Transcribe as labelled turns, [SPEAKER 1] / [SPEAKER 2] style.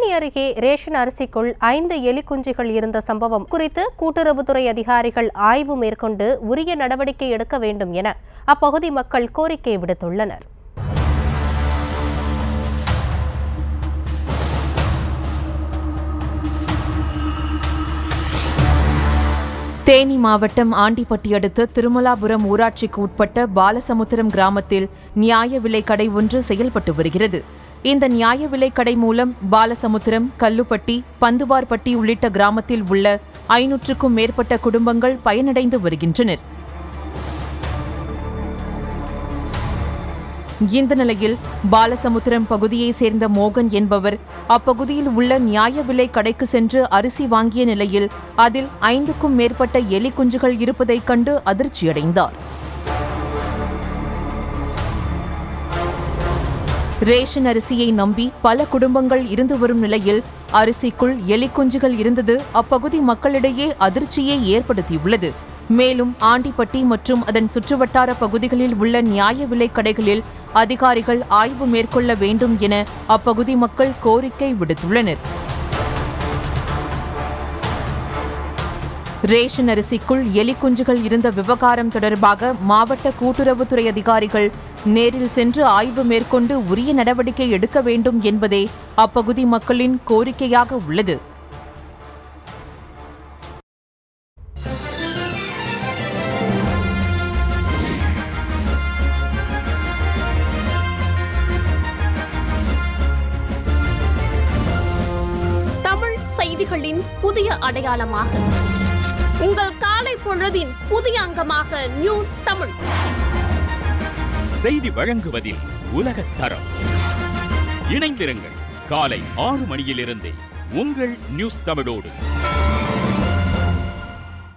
[SPEAKER 1] தேனி அருகே ரேஷன் அரிசிக்குள் ஐந்து எலிக்குஞ்சுகள் இருந்த சம்பவம் குறித்து கூட்டுறவுத்துறை அதிகாரிகள் ஆய்வு மேற்கொண்டு உரிய நடவடிக்கை எடுக்க வேண்டும் என அப்பகுதி மக்கள் கோரிக்கை விடுத்துள்ளனர்
[SPEAKER 2] தேனி மாவட்டம் ஆண்டிப்பட்டி அடுத்த திருமலாபுரம் ஊராட்சிக்கு உட்பட்ட பாலசமுத்திரம் கிராமத்தில் நியாய விலைக் கடை ஒன்று செயல்பட்டு வருகிறது இந்த நியாய விலைக் கடை மூலம் பாலசமுத்திரம் கல்லுப்பட்டி பந்துவார்பட்டி உள்ளிட்ட கிராமத்தில் உள்ள ஐநூற்றுக்கும் மேற்பட்ட குடும்பங்கள் பயனடைந்து வருகின்றனர் இந்த நிலையில் பாலசமுத்திரம் பகுதியைச் சேர்ந்த மோகன் என்பவர் அப்பகுதியில் உள்ள நியாய விலை கடைக்கு சென்று அரிசி வாங்கிய நிலையில் அதில் ஐந்துக்கும் மேற்பட்ட எலி குஞ்சுகள் இருப்பதைக் கண்டு அதிர்ச்சியடைந்தார் ரேஷன் அரிசியை நம்பி பல குடும்பங்கள் இருந்து வரும் நிலையில் அரிசிக்குள் எலி குஞ்சுகள் இருந்தது அப்பகுதி மக்களிடையே அதிர்ச்சியை ஏற்படுத்தியுள்ளது மேலும் ஆண்டிப்பட்டி மற்றும் அதன் சுற்றுவட்டார பகுதிகளில் உள்ள நியாய விலைக் கடைகளில் அதிகாரிகள் ஆய்வு மேற்கொள்ள வேண்டும் என அப்பகுதி மக்கள் கோரிக்கை விடுத்துள்ளனர் ரேஷன் அரிசிக்குள் எலி குஞ்சுகள் இருந்த விவகாரம் தொடர்பாக மாவட்ட கூட்டுறவுத்துறை அதிகாரிகள் நேரில் சென்று ஆய்வு மேற்கொண்டு உரிய நடவடிக்கை எடுக்க வேண்டும் என்பதே அப்பகுதி மக்களின் கோரிக்கையாக உள்ளது
[SPEAKER 3] தமிழ் செய்திகளின் புதிய அடையாளமாக உங்கள் காலை பொழுதின் புதிய அங்கமாக நியூஸ் தமிழ்
[SPEAKER 4] செய்தி வழங்குவதில் உலகத் தரம் இணைந்திருங்கள் காலை ஆறு மணியிலிருந்தே உங்கள் நியூஸ் தமிழோடு